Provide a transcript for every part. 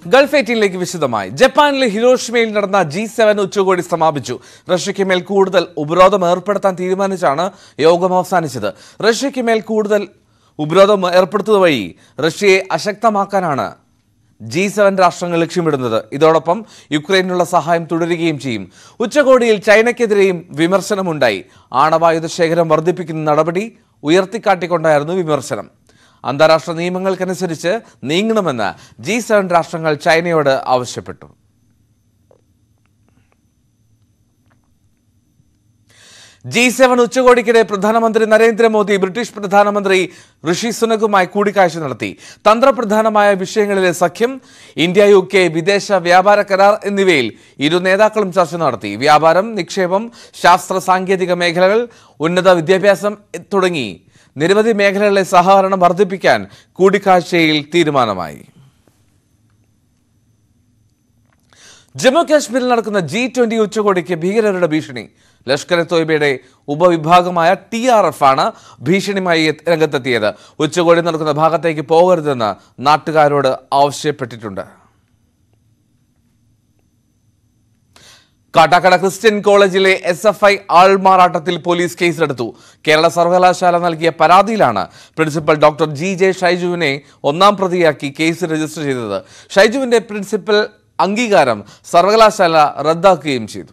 Gulf എയ്റ്റീനിലേക്ക് വിശദമായി ജപ്പാനിലെ ഹിരോഷിമയിൽ നടന്ന ജി സെവൻ ഉച്ചകോടി സമാപിച്ചു റഷ്യയ്ക്ക് മേൽ കൂടുതൽ ഉപരോധം ഏർപ്പെടുത്താൻ തീരുമാനിച്ചാണ് യോഗം അവസാനിച്ചത് റഷ്യയ്ക്ക് മേൽ കൂടുതൽ ഉപരോധം ഏർപ്പെടുത്തുക വഴി റഷ്യയെ അശക്തമാക്കാനാണ് ജി സെവൻ രാഷ്ട്രങ്ങൾ ലക്ഷ്യമിടുന്നത് ഇതോടൊപ്പം യുക്രൈനുള്ള സഹായം തുടരുകയും ചെയ്യും ഉച്ചകോടിയിൽ ചൈനയ്ക്കെതിരെയും വിമർശനമുണ്ടായി ആണവായുധ ശേഖരം വർദ്ധിപ്പിക്കുന്ന നടപടി ഉയർത്തിക്കാട്ടിക്കൊണ്ടായിരുന്നു വിമർശനം അന്താരാഷ്ട്ര നിയമങ്ങൾക്കനുസരിച്ച് നീങ്ങണമെന്ന് ജി സെവൻ രാഷ്ട്രങ്ങൾ ചൈനയോട് ആവശ്യപ്പെട്ടു ജി സെവൻ ഉച്ചകോടിക്കിടെ പ്രധാനമന്ത്രി നരേന്ദ്രമോദി ബ്രിട്ടീഷ് പ്രധാനമന്ത്രി ഋഷി സുനകുമായി കൂടിക്കാഴ്ച നടത്തി തന്ത്രപ്രധാനമായ വിഷയങ്ങളിലെ സഖ്യം ഇന്ത്യ യു കെ വിദേശ വ്യാപാര കരാർ എന്നിവയിൽ ഇരു നേതാക്കളും ചർച്ച നടത്തി വ്യാപാരം നിക്ഷേപം ശാസ്ത്ര സാങ്കേതിക മേഖലകൾ ഉന്നത വിദ്യാഭ്യാസം തുടങ്ങി നിരവധി മേഖലകളിലെ സഹകരണം വർദ്ധിപ്പിക്കാൻ കൂടിക്കാഴ്ചയിൽ തീരുമാനമായി ജമ്മു കാശ്മീരിൽ നടക്കുന്ന ജി ട്വന്റി ഉച്ചകോടിക്ക് ഭീകരരുടെ ഭീഷണി ലഷ്കർ എ തോയ്ബയുടെ ഉപവിഭാഗമായ ടി ആർ എഫ് ആണ് ഭീഷണിയുമായി എത്ത് രംഗത്തെത്തിയത് ഉച്ചകോടി നടക്കുന്ന ഭാഗത്തേക്ക് പോകരുതെന്ന് നാട്ടുകാരോട് ആവശ്യപ്പെട്ടിട്ടുണ്ട് കാട്ടാക്കട ക്രിസ്ത്യൻ കോളേജിലെ എസ് എഫ് ഐ ആൾമാറാട്ടത്തിൽ പോലീസ് കേസെടുത്തു കേരള സർവകലാശാല നൽകിയ പരാതിയിലാണ് പ്രിൻസിപ്പൽ ഡോക്ടർ ജി ജെ ഷൈജുവിനെ ഒന്നാം പ്രതിയാക്കി കേസ് രജിസ്റ്റർ ചെയ്തത് ഷൈജുവിന്റെ പ്രിൻസിപ്പൽ അംഗീകാരം സർവകലാശാല റദ്ദാക്കുകയും ചെയ്തു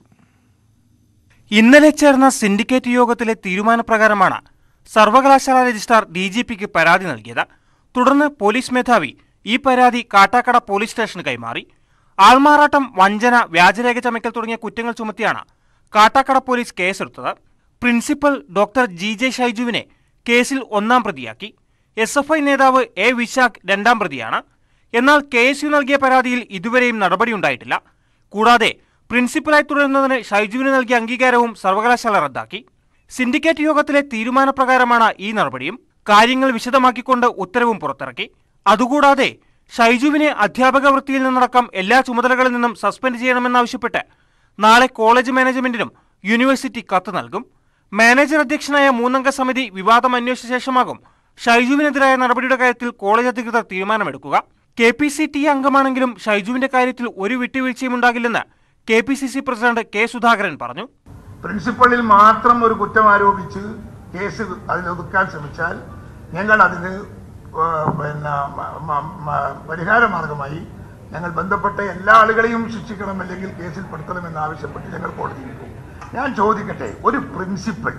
ഇന്നലെ ചേർന്ന സിൻഡിക്കേറ്റ് യോഗത്തിലെ തീരുമാനപ്രകാരമാണ് സർവകലാശാല രജിസ്ട്രാർ ഡി ജി പിക്ക് പരാതി നൽകിയത് തുടർന്ന് പോലീസ് മേധാവി ഈ പരാതി കാട്ടാക്കട പോലീസ് സ്റ്റേഷന് കൈമാറി ആൾമാറാട്ടം വഞ്ചന വ്യാജരേഖ ചമയ്ക്കൽ തുടങ്ങിയ കുറ്റങ്ങൾ ചുമത്തിയാണ് കാട്ടാക്കട പോലീസ് കേസെടുത്തത് പ്രിൻസിപ്പൽ ഡോക്ടർ ജി ജെ ഷൈജുവിനെ കേസിൽ ഒന്നാം പ്രതിയാക്കി എസ് എഫ് ഐ നേതാവ് എ വിശാഖ് രണ്ടാം പ്രതിയാണ് എന്നാൽ കെ എസ് യു നൽകിയ പരാതിയിൽ ഇതുവരെയും നടപടിയുണ്ടായിട്ടില്ല കൂടാതെ പ്രിൻസിപ്പലായി തുടരുന്നതിന് ഷൈജുവിന് നൽകിയ അംഗീകാരവും സർവകലാശാല റദ്ദാക്കി സിൻഡിക്കേറ്റ് യോഗത്തിലെ തീരുമാനപ്രകാരമാണ് ഈ നടപടിയും കാര്യങ്ങൾ വിശദമാക്കിക്കൊണ്ട് ഉത്തരവും പുറത്തിറക്കി അതുകൂടാതെ ഷൈജുവിനെ അധ്യാപക വൃത്തിയിൽ നിന്നടക്കം എല്ലാ ചുമതലകളിൽ നിന്നും സസ്പെൻഡ് ചെയ്യണമെന്നാവശ്യപ്പെട്ട് നാളെ കോളേജ് മാനേജ്മെന്റിനും യൂണിവേഴ്സിറ്റി കത്ത് നൽകും മാനേജർ അധ്യക്ഷനായ മൂന്നംഗ സമിതി വിവാദം അന്വേഷിച്ച ശേഷമാകും ഷൈജുവിനെതിരായ നടപടിയുടെ കാര്യത്തിൽ കോളേജ് അധികൃതർ തീരുമാനമെടുക്കുക കെ പി സി ടി അംഗമാണെങ്കിലും ഷൈജുവിന്റെ കാര്യത്തിൽ ഒരു വിട്ടുവീഴ്ചയും ഉണ്ടാകില്ലെന്ന് K P C C president K Sudhakaran പറഞ്ഞു പ്രിൻസിപ്പളിൽ മാത്രം ഒരു കുറ്റം ആരോപിച്ച് കേസ് അതിൽ ഒതുക്കാൻ ശ്രമിച്ചാൽ ഞങ്ങൾ അതിന് ആ, പിന്നെ മ- മ- മ- പരിഹാര മാർഗമായി ഞങ്ങൾ ബന്ധപ്പെട്ട എല്ലാ ആളുകളെയും ശിക്ഷിക്കണം അല്ലെങ്കിൽ കേസിൽ പെടുത്തണമെന്ന് ആവശ്യപ്പെട്ട് ഞങ്ങൾ കോടതിയിൽ പോകും ഞാൻ ചോദിക്കട്ടെ ഒരു പ്രിൻസിപ്പൽ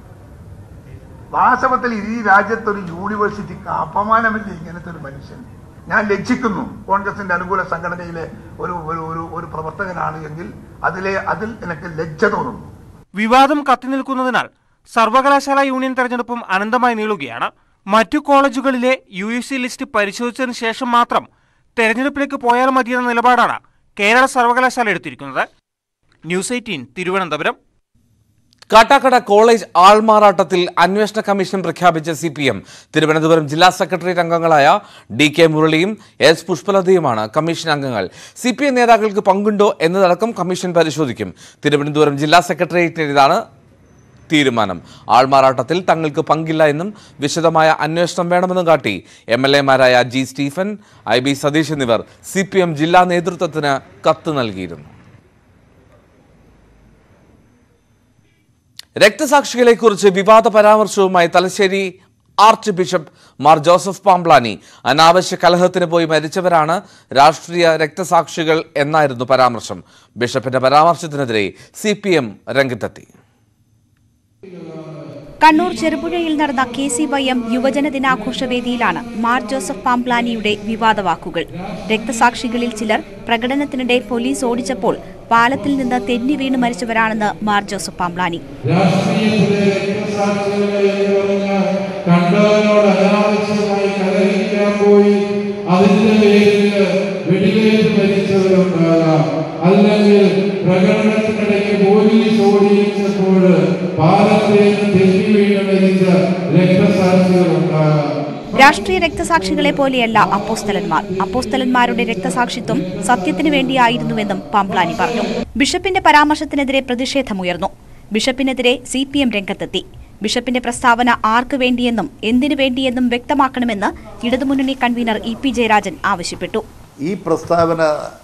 വാസ്തവത്തിൽ ഈ രാജ്യത്ത് ഒരു യൂണിവേഴ്സിറ്റിക്ക് അപമാനമില്ല ഇങ്ങനത്തെ ഒരു മനുഷ്യൻ ഞാൻ ലജ്ജിക്കുന്നു കോൺഗ്രസിന്റെ അനുകൂല സംഘടനയിലെ ഒരു ഒരു ഒരു ഒരു പ്രവർത്തകനാണ് എങ്കിൽ അതിലെ അതിൽ എനിക്ക് ലജ്ജ തോന്നുന്നു വിവാദം കത്തിനിൽക്കുന്നതിനാൽ സർവകലാശാല യൂണിയൻ തെരഞ്ഞെടുപ്പും അനന്തമായി നീളുകയാണ് മറ്റു കോളേജുകളിലെ യു എസ് സി ലിസ്റ്റ് പരിശോധിച്ചതിന് ശേഷം മാത്രം തെരഞ്ഞെടുപ്പിലേക്ക് പോയാൽ മതിയെന്ന നിലപാടാണ് കേരള സർവകലാശാല എടുത്തിരിക്കുന്നത് news eighteen Thiruvananthapuram Kattakada college ആൾമാറാട്ടത്തിൽ അന്വേഷണ കമ്മീഷൻ പ്രഖ്യാപിച്ച സി പി എം തിരുവനന്തപുരം ജില്ലാ സെക്രട്ടേറിയറ്റ് അംഗങ്ങളായ ഡി കെ മുരളിയും എസ് പുഷ്പലതയുമാണ് കമ്മീഷൻ അംഗങ്ങൾ സി പി എം നേതാക്കൾക്ക് പങ്കുണ്ടോ എന്നതടക്കം കമ്മീഷൻ പരിശോധിക്കും തിരുവനന്തപുരം ജില്ലാ സെക്രട്ടേറിയറ്റിന്റേതാണ് തീരുമാനം ആൾമാറാട്ടത്തിൽ തങ്ങൾക്ക് പങ്കില്ല എന്നും വിശദമായ അന്വേഷണം വേണമെന്നും കാട്ടി എം എൽ എമാരായ G Stephen I B Satheesh എന്നിവർ സി പി എം ജില്ലാ നേതൃത്വത്തിന് കത്ത് നൽകിയിരുന്നു രക്തസാക്ഷികളെക്കുറിച്ച് വിവാദ പരാമർശവുമായി തലശ്ശേരി ആർച്ച് ബിഷപ്പ് മാർ ജോസഫ് പാംപ്ലാനി അനാവശ്യ കലഹത്തിന് പോയി മരിച്ചവരാണ് രാഷ്ട്രീയ രക്തസാക്ഷികൾ എന്നായിരുന്നു പരാമർശം ബിഷപ്പിന്റെ പരാമർശത്തിനെതിരെ സി പി എം രംഗത്തെത്തി കണ്ണൂർ ചെറുപുഴയിൽ നടന്ന കെ സി വൈ എം യുവജന ദിനാഘോഷ വേദിയിലാണ് മാർ ജോസഫ് പാംപ്ലാനിയുടെ വിവാദ വാക്കുകൾ രക്തസാക്ഷികളിൽ ചിലർ പ്രകടനത്തിനിടെ പോലീസ് ഓടിച്ചപ്പോൾ പാലത്തിൽ നിന്ന് തെന്നി വീണ് മരിച്ചവരാണെന്ന് മാർ ജോസഫ് പാംപ്ലാനി രാഷ്ട്രീയത്തിലെ രക്തസാക്ഷികളെ എന്ന് പറഞ്ഞ് കണ്ടവനോട് അനാവശ്യമായി കലഹിക്കാൻ പോയി അതിന്റെ പേരിൽ വെടിവേറ്റ് മരിച്ചവരുണ്ടാകാം അല്ലെങ്കിൽ പ്രകടനത്തിനിടയ്ക്ക് പോലീസ് ഓടിയിച്ചപ്പോൾ പാലത്തിൽ നിന്ന് തെറ്റി വീണ് മരിച്ച രക്തസാക്ഷികളുണ്ടാകാം രാഷ്ട്രീയ രക്തസാക്ഷികളെ പോലെയല്ല അപ്പോസ്തലന്മാർ അപ്പോസ്തലന്മാരുടെ രക്തസാക്ഷിത്വം സത്യത്തിനു വേണ്ടിയായിരുന്നുവെന്നും പാംപ്ലാനി പറഞ്ഞു ബിഷപ്പിന്റെ പരാമർശത്തിനെതിരെ പ്രതിഷേധമുയർന്നു ബിഷപ്പിനെതിരെ സി പി എം രംഗത്തെത്തി ബിഷപ്പിന്റെ പ്രസ്താവന ആർക്ക് വേണ്ടിയെന്നും എന്തിനു വേണ്ടിയെന്നും വ്യക്തമാക്കണമെന്ന് ഇടതുമുന്നണി കൺവീനർ ഇ പി ജയരാജൻ ആവശ്യപ്പെട്ടു ഈ പ്രസ്താവന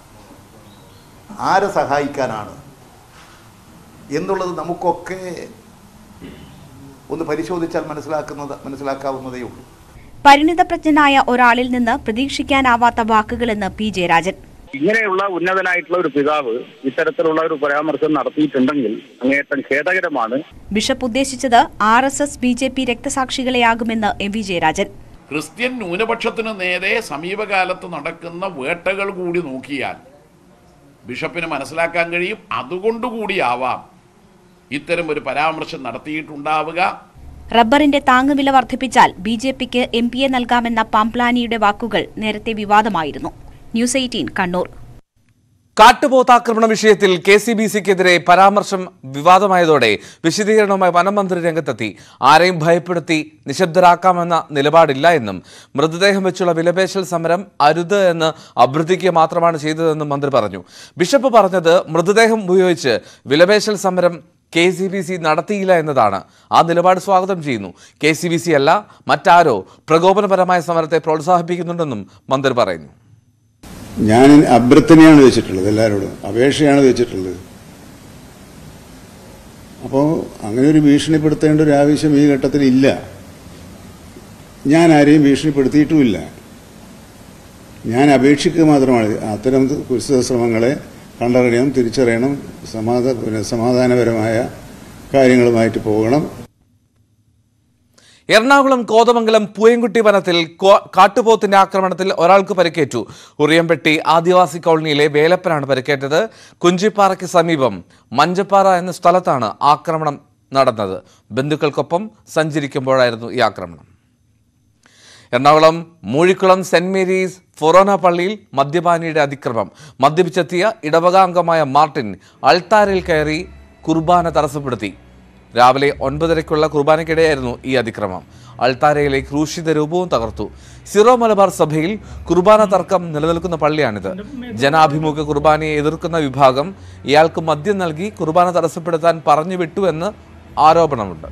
ആരെ സഹായിക്കാനാണ് എന്നുള്ളത് നമുക്കൊക്കെ ഒന്ന് പരിശോധിച്ചാൽ മനസ്സിലാക്കുന്നത് മനസ്സിലാക്കാവുന്നതേ ഉള്ളൂ പരിണിതപ്രജ്ഞനായ ഒരാളിൽ നിന്ന് പ്രതീക്ഷിക്കാനാവാത്ത വാക്കുകളെന്ന് പി ജയരാജൻ ഇങ്ങനെയുള്ള ഉന്നതനായിട്ടുള്ള ഒരു പിതാവ് ഇത്തരത്തിലുള്ള ഒരു പരാമർശം നടത്തിയിട്ടുണ്ടെങ്കിൽ അങ്ങേയറ്റം ഖേദകരമാണ് ബിഷപ്പ് ഉദ്ദേശിച്ചത് R S S B J P രക്തസാക്ഷികളെയാകുമെന്ന് എം വി ജയരാജൻ ക്രിസ്ത്യൻ ന്യൂനപക്ഷത്തിനു നേരെ സമീപകാലത്ത് നടക്കുന്ന വേട്ടകൾ കൂടി നോക്കിയാൽ ബിഷപ്പിന് മനസ്സിലാക്കാൻ കഴിയും അതുകൊണ്ടുകൂടിയാവാം ഇത്തരം ഒരു പരാമർശം നടത്തിയിട്ടുണ്ടാവുക റബ്ബറിന്റെ താങ്ങുവില വർദ്ധിപ്പിച്ചാൽ ബി ജെ പിക്ക് എം പിയെ നൽകാമെന്ന പാംപ്ലാനിയുടെ വാക്കുകൾ നേരത്തെ വിവാദമായിരുന്നു ന്യൂസ് എയ്റ്റീൻ കണ്ണൂർ കാട്ടുപോത്താക്രമണ വിഷയത്തിൽ കെ സി ബി സിക്കെതിരെ പരാമർശം വിവാദമായതോടെ വിശദീകരണവുമായി വനമന്ത്രി രംഗത്തെത്തി ആരെയും ഭയപ്പെടുത്തി നിശബ്ദരാക്കാമെന്ന നിലപാടില്ല എന്നും മൃതദേഹം വെച്ചുള്ള വിലപേശൽ സമരം അരുത് എന്ന് അഭ്യർത്ഥിക്കുക മാത്രമാണ് ചെയ്തതെന്നും മന്ത്രി പറഞ്ഞു ബിഷപ്പ് പറഞ്ഞത് മൃതദേഹം ഉപയോഗിച്ച് വിലപേശൽ സമരം കെ സി ബി സി നടത്തിയില്ല എന്നതാണ് ആ നിലപാട് സ്വാഗതം ചെയ്യുന്നു കെ സി ബി സി അല്ല മറ്റാരോ പ്രകോപനപരമായ സമരത്തെ പ്രോത്സാഹിപ്പിക്കുന്നുണ്ടെന്നും മന്ത്രി പറയുന്നു ഞാൻ അഭ്യർത്ഥനയാണ് വെച്ചിട്ടുള്ളത് എല്ലാവരോടും അപേക്ഷയാണ് വെച്ചിട്ടുള്ളത് അപ്പോൾ അങ്ങനെ ഒരു ഭീഷണിപ്പെടുത്തേണ്ട ഒരു ആവശ്യം ഈ ഘട്ടത്തിൽ ഇല്ല ഞാൻ ആരെയും ഭീഷണിപ്പെടുത്തിയിട്ടുമില്ല ഞാൻ അപേക്ഷിക്കുക മാത്രമാണ് അത്തരം കുരിശിത ശ്രമങ്ങളെ കണ്ടറിയണം തിരിച്ചറിയണം സമാധാ പിന്നെ സമാധാനപരമായ കാര്യങ്ങളുമായിട്ട് പോകണം എറണാകുളം കോതമംഗലം പൂയംകുട്ടി വനത്തിൽ കോ- കാട്ടുപോത്തിന്റെ ആക്രമണത്തിൽ ഒരാൾക്ക് പരിക്കേറ്റു ഉറിയംപെട്ടി ആദിവാസി കോളനിയിലെ വേലപ്പനാണ് പരിക്കേറ്റത് കുഞ്ചിപ്പാറയ്ക്ക് സമീപം മഞ്ചപ്പാറ എന്ന സ്ഥലത്താണ് ആക്രമണം നടന്നത് ബന്ധുക്കൾക്കൊപ്പം സഞ്ചരിക്കുമ്പോഴായിരുന്നു ഈ ആക്രമണം എറണാകുളം മൂഴിക്കുളം സെന്റ് മേരീസ് ഫൊറോന പള്ളിയിൽ മദ്യപാനിയുടെ അതിക്രമം മദ്യപിച്ചെത്തിയ ഇടവക അംഗമായ മാർട്ടിൻ അൾത്താരയിൽ കയറി കുർബാന തടസ്സപ്പെടുത്തി രാവിലെ ഒൻപതരയ്ക്കുള്ള കുർബാനയ്ക്കിടെയായിരുന്നു ഈ അതിക്രമം അൾത്താരയിലെ ക്രൂശിത രൂപവും തകർത്തു സിറോ മലബാർ സഭയിൽ കുർബാന തർക്കം നിലനിൽക്കുന്ന പള്ളിയാണിത് ജനാഭിമുഖ കുർബാനയെ എതിർക്കുന്ന വിഭാഗം ഇയാൾക്ക് മദ്യം നൽകി കുർബാന തടസ്സപ്പെടുത്താൻ പറഞ്ഞു വിട്ടുവെന്ന് ആരോപണമുണ്ട്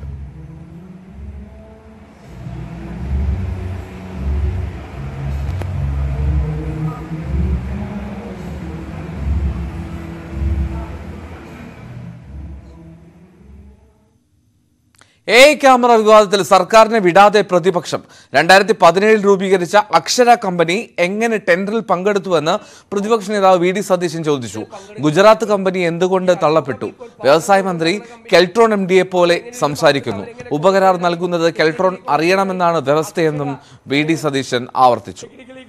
എ ഐ ക്യാമറ വിവാദത്തിൽ സർക്കാരിനെ വിടാതെ പ്രതിപക്ഷം രണ്ടായിരത്തി പതിനേഴിൽ രൂപീകരിച്ച അക്ഷര കമ്പനി എങ്ങനെ ടെൻഡറിൽ പങ്കെടുത്തുവെന്ന് പ്രതിപക്ഷ നേതാവ് വി ഡി സതീശൻ ചോദിച്ചു ഗുജറാത്ത് കമ്പനി എന്തുകൊണ്ട് തള്ളപ്പെട്ടു വ്യവസായ മന്ത്രി കെൽട്രോൺ എം ഡിയെ പോലെ സംസാരിക്കുന്നു ഉപകരാർ നൽകുന്നത് കെൽട്രോൺ അറിയണമെന്നാണ് വ്യവസ്ഥയെന്നും വി ഡി സതീശൻ ആവർത്തിച്ചു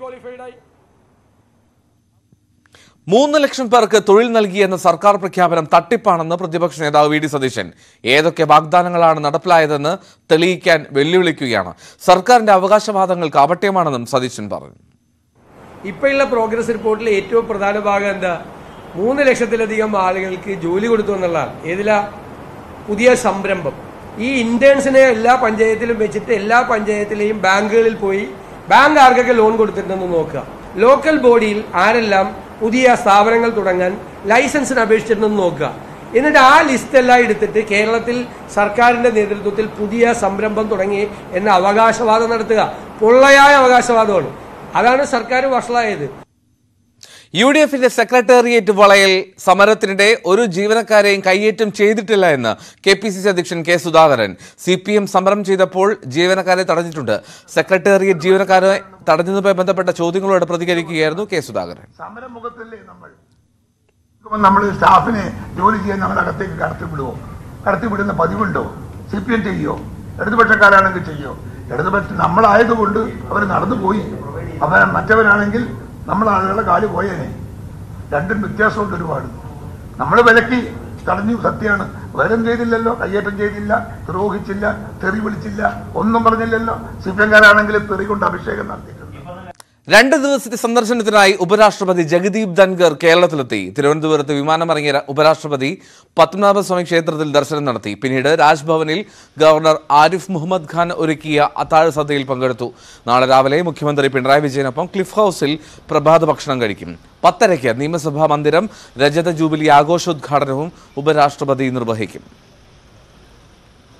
മൂന്ന് ലക്ഷം പേർക്ക് തൊഴിൽ നൽകിയെന്ന സർക്കാർ പ്രഖ്യാപനം തട്ടിപ്പാണെന്ന് പ്രതിപക്ഷ നേതാവ് വി ഡി സതീശൻ ഏതൊക്കെ വാഗ്ദാനങ്ങളാണ് നടപ്പിലായതെന്ന് തെളിയിക്കാൻ വെല്ലുവിളിക്കുകയാണ് സർക്കാരിന്റെ അവകാശവാദങ്ങൾ കാപട്യമാണെന്നും സതീശൻ പറഞ്ഞു ഇപ്പോഴുള്ള പ്രോഗ്രസ് റിപ്പോർട്ടിലെ ഏറ്റവും പ്രധാന ഭാഗം എന്താ മൂന്ന് ലക്ഷത്തിലധികം ആളുകൾക്ക് ജോലി കൊടുത്തു എന്നുള്ളതാണ് ഏതിലാ പുതിയ സംരംഭം ഈ ഇന്റേൺസിനെ എല്ലാ പഞ്ചായത്തിലും വെച്ചിട്ട് എല്ലാ പഞ്ചായത്തിലെയും ബാങ്കുകളിൽ പോയി ബാങ്ക് ആർക്കൊക്കെ ലോൺ കൊടുത്തിട്ടുണ്ടെന്ന് നോക്കുക ലോക്കൽ ബോഡിയിൽ ആരെല്ലാം പുതിയ സ്ഥാപനങ്ങൾ തുടങ്ങാൻ ലൈസൻസിന് അപേക്ഷിച്ചിട്ടുണ്ടെന്ന് നോക്കുക എന്നിട്ട് ആ ലിസ്റ്റ് എല്ലാം എടുത്തിട്ട് കേരളത്തിൽ സർക്കാരിന്റെ നേതൃത്വത്തിൽ പുതിയ സംരംഭം തുടങ്ങി എന്ന അവകാശവാദം നടത്തുക പൊള്ളയായ അവകാശവാദമാണ് അതാണ് സർക്കാർ വഷളായത് യു ഡി എഫിന്റെ സെക്രട്ടേറിയറ്റ് വളയൽ സമരത്തിനിടെ ഒരു ജീവനക്കാരെയും കയ്യേറ്റം ചെയ്തിട്ടില്ല എന്ന് കെ പി സി സി അധ്യക്ഷൻ K Sudhakaran C P M സമരം ചെയ്തപ്പോൾ ജീവനക്കാരെ തടഞ്ഞിട്ടുണ്ട് സെക്രട്ടേറിയറ്റ് ജീവനക്കാരെ തടഞ്ഞതുമായി ബന്ധപ്പെട്ട ചോദ്യങ്ങളോട് പ്രതികരിക്കുകയായിരുന്നു കെ സുധാകരൻ സമരമുഖത്തല്ലേ നമ്മൾ നമ്മൾ സ്റ്റാഫിനെ ജോലി ചെയ്യാൻ നമ്മൾ അകത്തേക്ക് കടത്തിവിടുവോ കടത്തിവിടുന്ന പതിവുണ്ടോ സി പി എം ചെയ്യോ ഇടതുപക്ഷക്കാരാണെങ്കിൽ ചെയ്യോ ഇടതുപക്ഷം നമ്മളായതുകൊണ്ട് അവർ നടന്നു പോയി അവർ മറ്റവരാണെങ്കിൽ നമ്മൾ ആളുകളുടെ കാല് പോയേനെ രണ്ടും വ്യത്യാസമുണ്ട് ഒരുപാട് നമ്മൾ വിലക്കി തടഞ്ഞു സത്യമാണ് വേറെ ചെയ്തില്ലല്ലോ കയ്യേറ്റം ചെയ്തില്ല ദ്രോഹിച്ചില്ല തെറി വിളിച്ചില്ല ഒന്നും പറഞ്ഞില്ലല്ലോ സി പി എംകാരാണെങ്കിൽ തെറി കൊണ്ട് അഭിഷേകം നടത്തിയിട്ടുണ്ട് രണ്ട് ദിവസത്തെ സന്ദർശനത്തിനായി ഉപരാഷ്ട്രപതി ജഗദീപ് ധൻഖർ കേരളത്തിലെത്തി തിരുവനന്തപുരത്ത് വിമാനമിറങ്ങിയ ര- ഉപരാഷ്ട്രപതി പത്മനാഭസ്വാമി ക്ഷേത്രത്തിൽ ദർശനം നടത്തി പിന്നീട് രാജ്ഭവനിൽ ഗവർണർ ആരിഫ് മുഹമ്മദ് ഖാൻ ഒരുക്കിയ അത്താഴ സദ്യയിൽ പങ്കെടുത്തു നാളെ രാവിലെ മുഖ്യമന്ത്രി പിണറായി വിജയനൊപ്പം ക്ലിഫ് ഹൗസിൽ പ്രഭാത ഭക്ഷണം കഴിക്കും പത്തരയ്ക്ക് നിയമസഭാ മന്ദിരം രജത ജൂബിലി ആഘോഷോദ്ഘാടനവും ഉപരാഷ്ട്രപതി നിർവഹിക്കും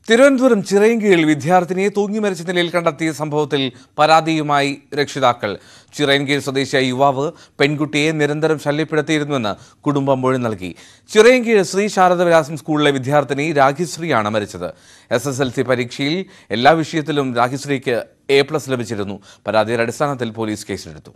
തിരുവനന്തപുരം ചിറയൻകീഴിൽ വിദ്യാർത്ഥിനിയെ തൂങ്ങി മരിച്ച നിലയിൽ കണ്ടെത്തിയ സംഭവത്തിൽ പരാതിയുമായി രക്ഷിതാക്കൾ ചിറയൻകീഴ് സ്വദേശിയായ യുവാവ് പെൺകുട്ടിയെ നിരന്തരം ശല്യപ്പെടുത്തിയിരുന്നുവെന്ന് കുടുംബം മൊഴി നൽകി ചിറയൻകീഴ് ശ്രീ ശാരദവിലാസം സ്കൂളിലെ വിദ്യാർത്ഥിനി രാഖിശ്രീയാണ് മരിച്ചത് എസ് എസ് എൽ സി പരീക്ഷയിൽ എല്ലാ വിഷയത്തിലും രാഖിശ്രീക്ക് എ പ്ലസ് ലഭിച്ചിരുന്നു പരാതിയുടെ അടിസ്ഥാനത്തിൽ പോലീസ് കേസെടുത്തു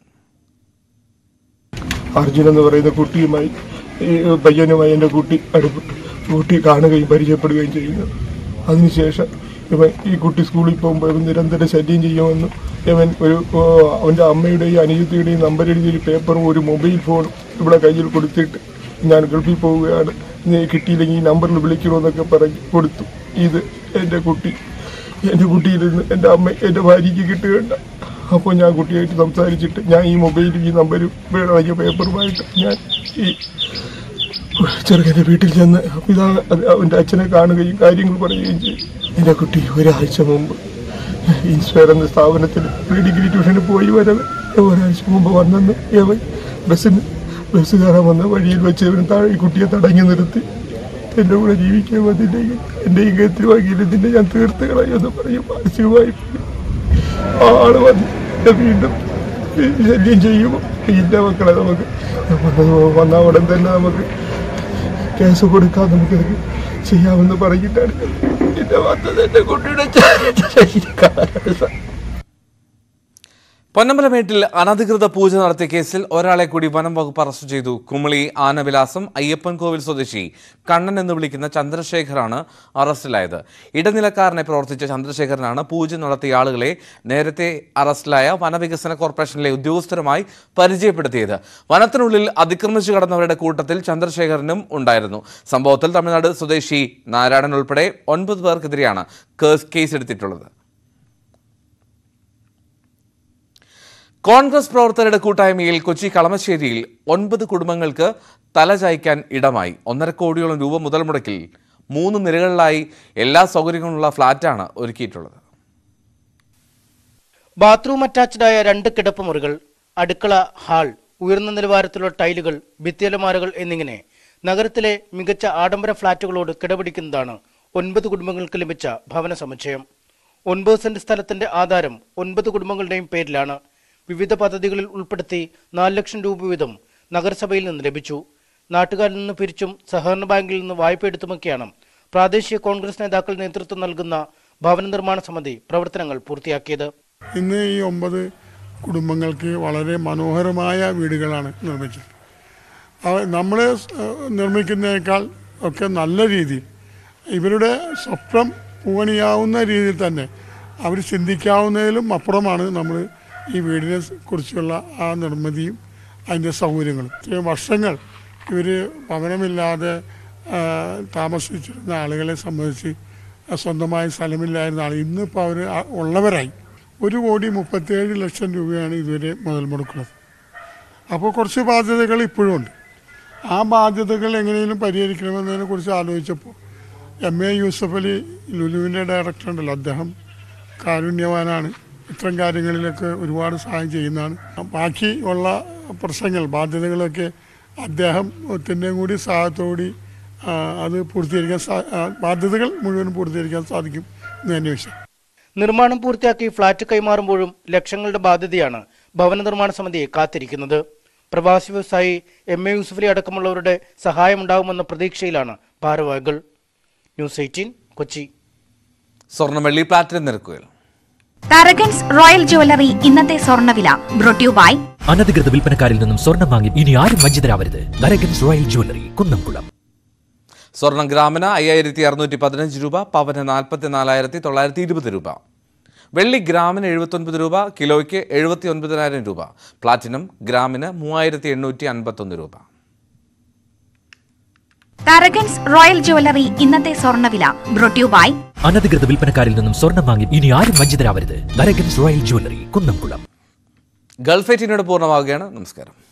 അർജുൻ എന്ന് പറയുന്ന കുട്ടിയുമായി ഈ പയ്യനുമായി എൻ്റെ കുട്ടി അടുപ്പ് കുട്ടി കാണുകയും പരിചയപ്പെടുകയും ചെയ്യുന്നു അതിനുശേഷം ഇവൻ ഈ കുട്ടി സ്കൂളിൽ പോകുമ്പോൾ ഇവൻ നിരന്തരം ശല്യം ചെയ്യുമെന്നും ഇവൻ ഒരു ഓ, അവൻ്റെ അമ്മയുടെയും അനുജത്തിയുടെയും നമ്പർ എഴുതിയ ഒരു പേപ്പറും ഒരു മൊബൈൽ ഫോണും ഇവിടെ കയ്യിൽ കൊടുത്തിട്ട് ഞാൻ ഗൾഫിൽ പോവുകയാണ് നീ കിട്ടിയില്ലെങ്കിൽ ഈ നമ്പറിൽ വിളിക്കണമെന്നൊക്കെ പറഞ്ഞ് കൊടുത്തു ഇത് എൻ്റെ കുട്ടി എൻ്റെ കുട്ടിയിൽ നിന്ന് എൻ്റെ അമ്മ എൻ്റെ ഭാര്യയ്ക്ക് കിട്ടുകയുണ്ട് അപ്പോൾ ഞാൻ കുട്ടിയായിട്ട് സംസാരിച്ചിട്ട് ഞാൻ ഈ മൊബൈലും ഈ നമ്പരും വേണമെങ്കിൽ പേപ്പറുമായിട്ട് ഞാൻ ഈ ചെറുക്കൻ്റെ വീട്ടിൽ ചെന്ന് പിതാ അത് അവൻ്റെ അച്ഛനെ കാണുകയും കാര്യങ്ങൾ പറയുകയും ചെയ്തു എൻ്റെ കുട്ടി ഒരാഴ്ച മുമ്പ് ഈശ്വർ എന്ന സ്ഥാപനത്തിൽ പ്രീ ഡിഗ്രി ട്യൂഷന് പോയി വരവ് ഒരാഴ്ച മുമ്പ് വന്നെന്ന് ഇവൻ ബസ്സിന് ബസ് കയറാൻ വന്ന വഴിയിൽ വെച്ച് ഇവൻ താഴെ ഈ കുട്ടിയെ തടഞ്ഞു നിർത്തി എൻ്റെ കൂടെ ജീവിക്കാൻ വന്നില്ലെങ്കിൽ എൻ്റെ ഈ ഗതി വാങ്ങിയില്ല ഇതിൻ്റെ ഞാൻ തീർത്ത് കളയുമെന്ന് പറയും മാനസികമായി ആ ആള് വന്ന് എന്നെ വീണ്ടും ശല്യം ചെയ്യുമോ ഇല്ല മക്കളെ നമുക്ക് വന്ന- വന്ന ഉടൻ തന്നെ നമുക്ക് കേസ് കൊടുക്കാൻ നമുക്കത് ചെയ്യാമെന്ന് പറഞ്ഞിട്ടാണ് എന്നെ വന്നത് എൻ്റെ കുട്ടിയുടെ ശരീരം കാണാൻ സാ- പൊന്നമ്പലമേട്ടിൽ അനധികൃത പൂജ നടത്തിയ കേസിൽ ഒരാളെ കൂടി വനം വകുപ്പ് അറസ്റ്റ് ചെയ്തു കുമളി ആനവിലാസം അയ്യപ്പൻ കോവിൽ സ്വദേശി കണ്ണൻ എന്ന് വിളിക്കുന്ന ചന്ദ്രശേഖറാണ് അറസ്റ്റിലായത് ഇടനിലക്കാരനെ പ്രവർത്തിച്ച ചന്ദ്രശേഖരനാണ് പൂജ നടത്തിയ ആളുകളെ നേരത്തെ അറസ്റ്റിലായ വനവികസന കോർപ്പറേഷനിലെ ഉദ്യോഗസ്ഥരുമായി പരിചയപ്പെടുത്തിയത് വനത്തിനുള്ളിൽ അതിക്രമിച്ചു കടന്നവരുടെ കൂട്ടത്തിൽ ചന്ദ്രശേഖരനും ഉണ്ടായിരുന്നു സംഭവത്തിൽ തമിഴ്നാട് സ്വദേശി നാരായണൻ ഉൾപ്പെടെ ഒൻപത് പേർക്കെതിരെയാണ് കേസ് കേസെടുത്തിട്ടുള്ളത് കോൺഗ്രസ് പ്രവർത്തകരുടെ കൂട്ടായ്മയിൽ കൊച്ചി കളമശ്ശേരിയിൽ ഒൻപത് കുടുംബങ്ങൾക്ക് തലചായ്ക്കാൻ ഇടമായി ഒന്നര കോടിയോളം രൂപ മുതൽ മുടക്കിൽ മൂന്ന് നിലകളിലായി എല്ലാ സൗകര്യങ്ങളുള്ള ഫ്ളാറ്റാണ് ഒരുക്കിയിട്ടുള്ളത് ബാത്റൂം അറ്റാച്ച്ഡായ രണ്ട് കിടപ്പുമുറികൾ അടുക്കള ഹാൾ ഉയർന്ന നിലവാരത്തിലുള്ള ടൈലുകൾ ഭിത്തിയലമാരകൾ എന്നിങ്ങനെ നഗരത്തിലെ മികച്ച ആഡംബര ഫ്ളാറ്റുകളോട് കിടപിടിക്കുന്നതാണ് ഒൻപത് കുടുംബങ്ങൾക്ക് ലഭിച്ച ഭവന സമുച്ചയം ഒൻപത് സെന്റ് സ്ഥലത്തിന്റെ ആധാരം ഒൻപത് കുടുംബങ്ങളുടെയും പേരിലാണ് വിവിധ പദ്ധതികളിൽ ഉൾപ്പെടുത്തി നാല് ലക്ഷം രൂപ വീതം നഗരസഭയിൽ നിന്ന് ലഭിച്ചു നാട്ടുകാരിൽ നിന്ന് പിരിച്ചും സഹകരണ ബാങ്കിൽ നിന്ന് വായ്പ എടുത്തുമൊക്കെയാണ് പ്രാദേശിക കോൺഗ്രസ് നേതാക്കൾ നേതൃത്വം നൽകുന്ന ഭവന നിർമ്മാണ സമിതി പ്രവർത്തനങ്ങൾ പൂർത്തിയാക്കിയത് ഇന്ന് ഈ ഒമ്പത് കുടുംബങ്ങൾക്ക് വളരെ മനോഹരമായ വീടുകളാണ് നിർമ്മിച്ചത് നമ്മൾ നിർമ്മിക്കുന്നതിനേക്കാൾ ഒക്കെ നല്ല രീതിയിൽ ഇവരുടെ സ്വപ്നം പൂവണിയാവുന്ന രീതിയിൽ തന്നെ അവർ ചിന്തിക്കാവുന്നതിലും അപ്പുറമാണ് നമ്മൾ ഈ വീടിനെ കുറിച്ചുള്ള ആ നിർമ്മിതിയും അതിൻ്റെ സൗകര്യങ്ങളും ഇത്രയും വർഷങ്ങൾ ഇവർ ഭവനമില്ലാതെ ആ, താമസിച്ചിരുന്ന ആളുകളെ സംബന്ധിച്ച് സ്വന്തമായി സ്ഥലമില്ലായിരുന്ന ആൾ ഇന്നിപ്പോൾ അവർ ഉള്ളവരായി ഒരു കോടി മുപ്പത്തേഴ് ലക്ഷം രൂപയാണ് ഇതുവരെ മുതൽ മുടക്കുന്നത് അപ്പോൾ കുറച്ച് ബാധ്യതകൾ ഇപ്പോഴും ഉണ്ട് ആ ബാധ്യതകൾ എങ്ങനെയും പരിഹരിക്കണമെന്നതിനെ കുറിച്ച് ആലോചിച്ചപ്പോൾ എം എ യൂസഫ് അലി ലുലുവിൻ്റെ ഡയറക്ടർ ഉണ്ടല്ലോ അദ്ദേഹം കാരുണ്യവാനാണ് ഇത്തരം കാര്യങ്ങളിലൊക്കെ ഒരുപാട് സഹായം ചെയ്യുന്നതാണ് ബാക്കി ഉള്ള പ്രശ്നങ്ങൾ ബാധ്യതകളൊക്കെ അദ്ദേഹത്തിൻ്റെയും കൂടി സഹായത്തോടി ആ, അത് പൂർത്തീകരിക്കാൻ സാ ആ, ബാധ്യതകൾ മുഴുവൻ പൂർത്തീകരിക്കാൻ സാധിക്കും എന്ന് തന്നെ വിശ്വാസം നിർമ്മാണം പൂർത്തിയാക്കി ഫ്ളാറ്റ് കൈമാറുമ്പോഴും ലക്ഷങ്ങളുടെ ബാധ്യതയാണ് ഭവന നിർമ്മാണ സമിതിയെ കാത്തിരിക്കുന്നത് പ്രവാസി വ്യവസായി എം എ യൂസുഫലി അടക്കമുള്ളവരുടെ സഹായമുണ്ടാകുമെന്ന പ്രതീക്ഷയിലാണ് ഭാരവാഹികൾ ന്യൂസ് എയ്റ്റീൻ കൊച്ചി സ്വർണ്ണ വെള്ളി പ്ലാറ്റിനം നിരക്കുകൾ പാരഗൻസ് റോയൽ ജ്വല്ലറി ഇന്നത്തെ സ്വർണ്ണവില ബ്രോട്യൂ ബൈ അനധികൃത വിൽപ്പനക്കാരിൽ നിന്നും സ്വർണം വാങ്ങി ഇനി ആരും വഞ്ചിതരാവരുത് നരകൻസ് റോയൽ ജ്വല്ലറി കുന്നംകുളം സ്വർണം ഗ്രാമിന് അയ്യായിരത്തി അറുന്നൂറ്റി പതിനഞ്ച് രൂപ പവന് നാൽപ്പത്തി നാലായിരത്തി തൊള്ളായിരത്തി ഇരുപത് രൂപ വെള്ളി ഗ്രാമിന് എഴുപത്തൊൻപത് രൂപ കിലോയ്ക്ക് എഴുപത്തി ഒൻപതിനായിരം രൂപ പ്ലാറ്റിനം ഗ്രാമിന് മൂവായിരത്തി എണ്ണൂറ്റി അൻപത്തൊന്ന് രൂപ പാരഗൻസ് റോയൽ ജ്വല്ലറി ഇന്നത്തെ സ്വർണ്ണവില ബ്രോട്യൂ ബൈ അനധികൃത വിൽപ്പനക്കാരിൽ നിന്നും സ്വർണം വാങ്ങി ഇനി ആരും വഞ്ചിതരാവരുത് Narakans royal jewellery Kunnamkulam Gulf എയ്റ്റീനോട് പൂർണ്ണമാവുകയാണ് നമസ്കാരം